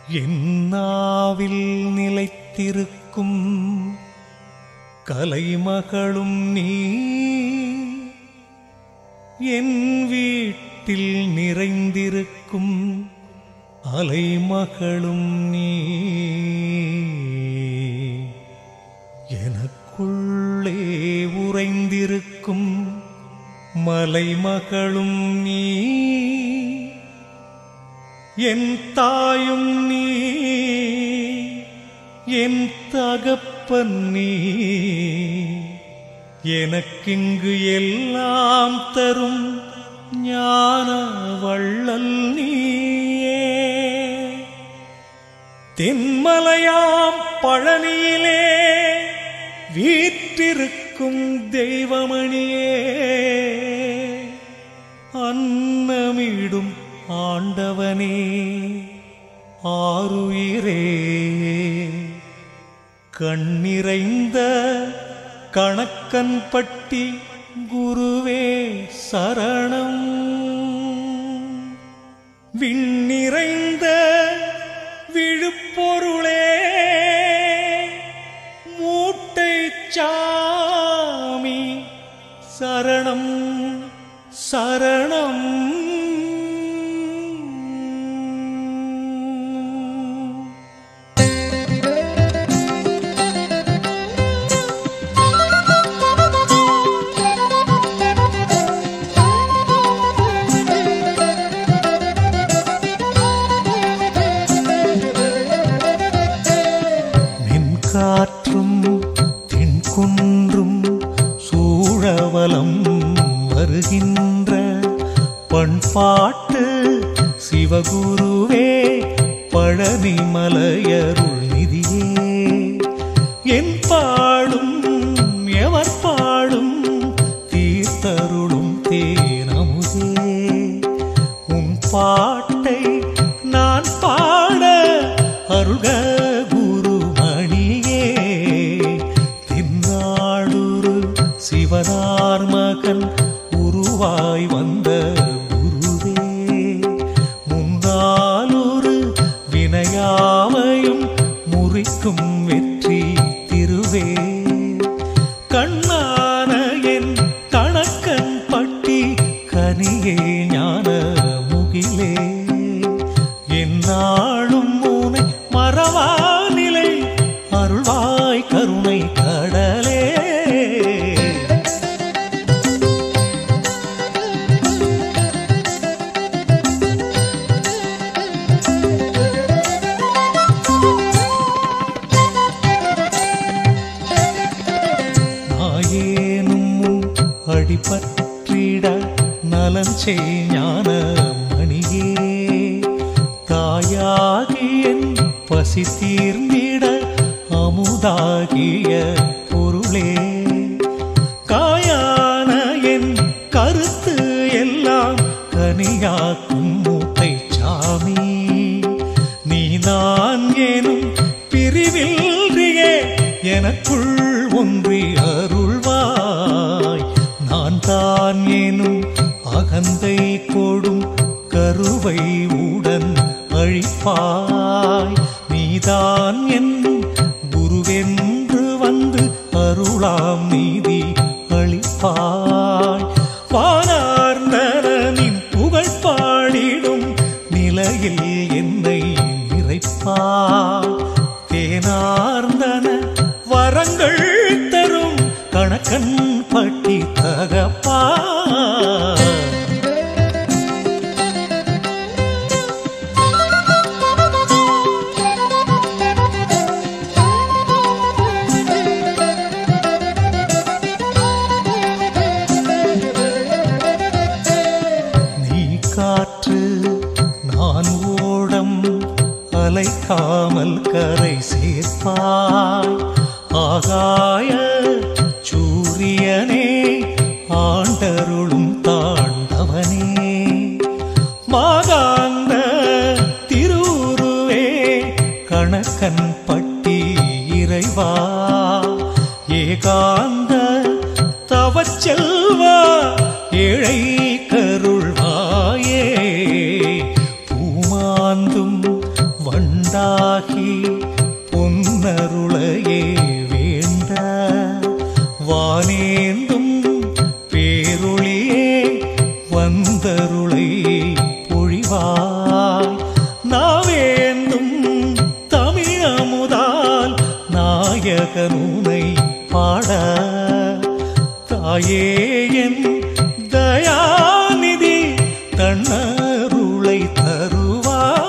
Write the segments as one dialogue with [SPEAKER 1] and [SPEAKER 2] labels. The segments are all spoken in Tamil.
[SPEAKER 1] என்னாவில் நிலைத்திருக்கும் கலைமகளும் நீ என் வீட்டில் நிறைந்திருக்கும் அலைமகளும் நீ எனக்குள்ளே உறைந்திருக்கும் மலைமகளும் நீ என் தாயும் நீ என் தகப்பன் நீ எனக்கிங்கு எல்லாம் தரும் ஞான வள்ளல் நீயே தென்மலையாம் பழனியிலே வீற்றிருக்கும் தெய்வமணியே அன்னமிடும் ஆண்டவனே ஆருயிரே கண்ணிறைந்த கணக்கன் பட்டி குருவே சரணம் விண்ணிறைந்த விழுப்பொருளே மூட்டை சாமி சரணம் சரணம் மென்காற்றும் தென்குன்றும் சூழவலம் வருகின்ற பண்பாட்டு சிவகுருவே பழனி மலையருள் நிதியே என் பாடும் எவர் பாடும் தீர்த்தருளும் தேனமுதே உன் பாட்டை நான் பாட அருக குருமணியே தின்னாடுரு சிவனார் மகன் உருவாய் வந்த குருவே முன்னாலொரு வினையாவையும் முறிக்கும் வெற்றி திருவே கண்ணான என் கணக்கன் பட்டி கனியே ஞான முகிலே என்னாலும் மூனை மறவா நிலை அருள்வாய் கருணை கடலே நாயேனும் உன் அடிபற்றிட நலன் செய் ஞான மணியே தாயாகி என் பசி தீர்ந்திட அமுதாகிய பொருளே காயான என் கருத்து எல்லாம் கனியாக்கும் மூட்டை சாமி நீ நான் எனும் பிரிவில்றியே எனக்குள் ஒன்றி அருள்வாய் நான் தான் எனும் அகந்தை கொடும் கருவை உடன் அழிப்பாய் நீதான் என் குருவென்று வந்து அருளாம் நீதி அளிப்பாய் வானார்ந்தனின் புகழ் பாடிடும் நிலையில் என்னை நிறைப்பாய் தேனார்ந்தன வரங்கள் தரும் கணக்கன் பட்டி தகப்பா நீ காற்று நான் ஓடம் அலைக்காமல் கரை சேர்ப்பாய் ஆகாய சூரியனே ஆண்டருளும் தாண்டவனே மாகாந்த திருவுருவே கணக்கன் பட்டி இறைவா ஏகாந்த தவச்செல்வா ஏழை கருள்வாயே பூமாந்தும் வண்டா புரிவாய் நாவேந்தும் தமிழமுதால் நாயகனுனை பாட தாயே என் தயாநிதி தன்னருளை தருவாய்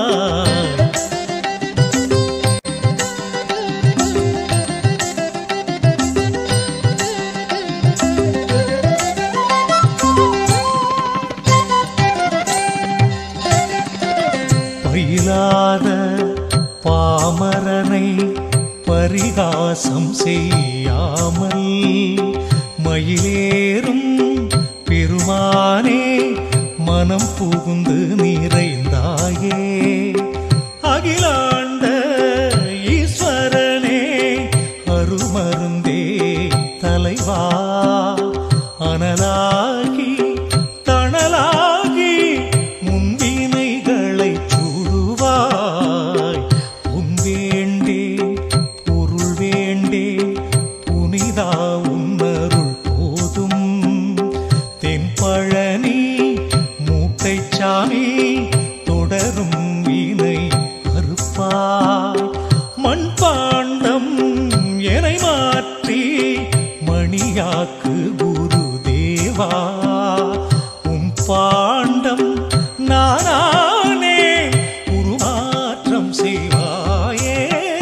[SPEAKER 1] பயிலாத பாமரனை பரிகாசம் செய்யாமல் மயிலேறும் பெருமானே மனம் புகுந்து நிறைந்தாயே அகிலாண்ட ஈஸ்வரனே அருமருந்தே தலைவா அனலாகி தணலாகி முன்வினைகளை சூடுவாய் உன் வேண்டேன் பொருள் வேண்டேன் புனிதா உன்னருள் போதும் தென்பழனி மூட்டைச்சாமி தொடரும் வீணை அறுப்பாய் மண் பாண்டம் எனை மாற்றி மணியாக்கு குரு தேவா உன் பாண்டம் நானானே உருமாற்றம் செய்வாயே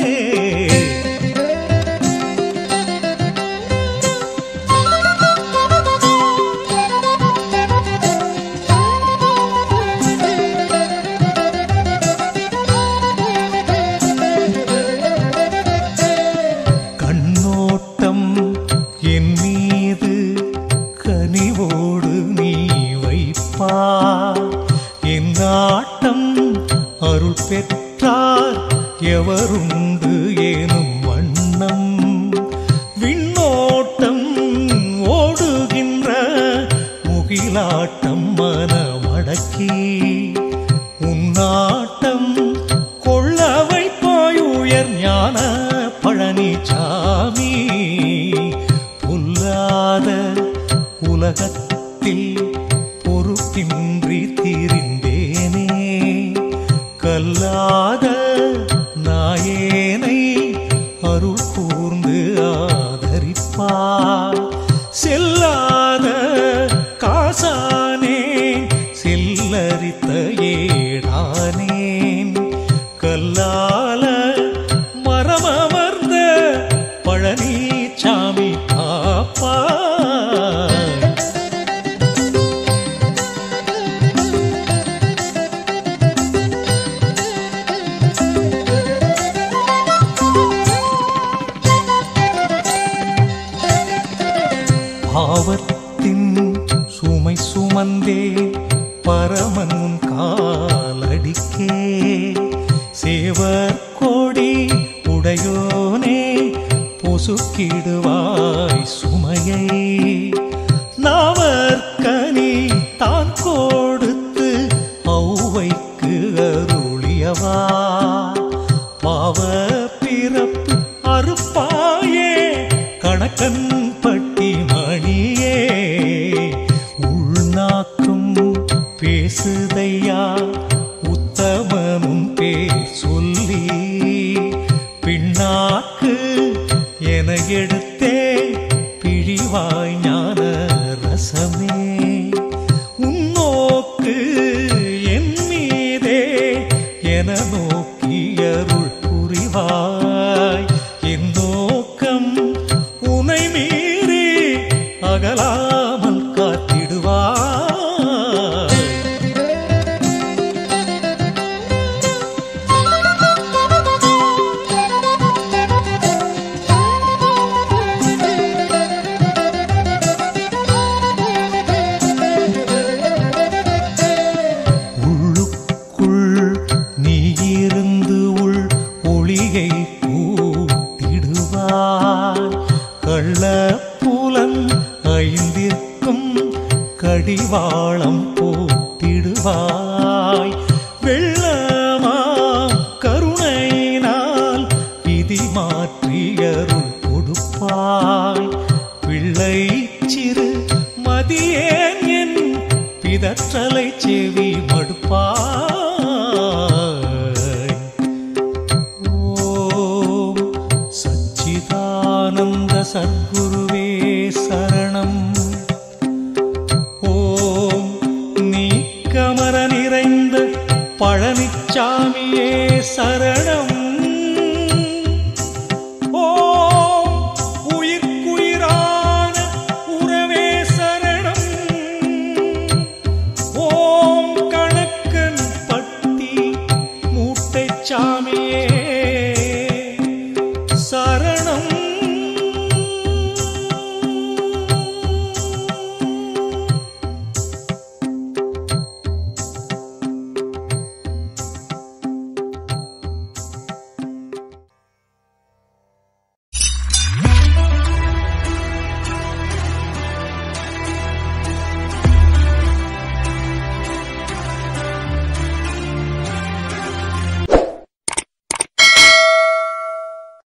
[SPEAKER 1] கண்ணோட்டம் என் மீது கனிவோடு நீ வைப்பார் என் நாட்டம் அருள் பெற்றார் எவருண்டு ஏனும் வண்ணம் விண்ணோட்டம் ஓடுகின்ற முகிலாட்டம் மனமடக்கி உன்னாட்டம் கொள்ள வைப்பாய் உயர் ஞான பழனிசாமி புல்லாத உலகத்தில் பொறுப்பின்றி திரிந்தேனே கல்லாத நாயேனை அருள் கூர்ந்து ஆதரிப்பார் செல்லாத காசானே செல்லரித்த ஏடானேன் கல்லால மரமமர்ந்த பழனிசாமி காப்பாய் பாவத்தின் சுமை சுமந்தே பரமன் உன் காலடிக்கே சேவர் கோடி உடையோனே பொசுக்கிடுவாய் சுமையை நாவற்கனி தான் கொடுத்து ஔவைக்கு அருளியவா பாவ பிறப்பு அறுப்பாயே கணக்கன் பட்டி மணியே உள்நாக்கும் பேசுதையா உத்தமனும் பேர் சொல்லி பின்னாக்கு என எடுத்தே பிழிவாய் ஞான ரசமே உன்னோக்கு என் மீதே என நோக்கி அருள் புரிவாய் என் நோக்கம் உனை மீறி அகலாமல் காத்திடுவாய் உள்ளுக்குள் நீ இருந்து உள் ஒளியை கூட்டிடுவாய் கள்ள புலன் ஐந்திற்கும் கடிவாளம் போட்டிடுவாய் வெள்ளமாம் கருணையினால் விதி மாற்றி அருள் கொடுப்பாய் பிள்ளை சிறு மதியேன் என் பிதற்றலை செவி விதி மடுப்பாய் ஓம் சச்சிதானந்த சத்குருவே சரணம் ஓம் நீக்கமர நிறைந்த பழனிச்சாமியே சரணம்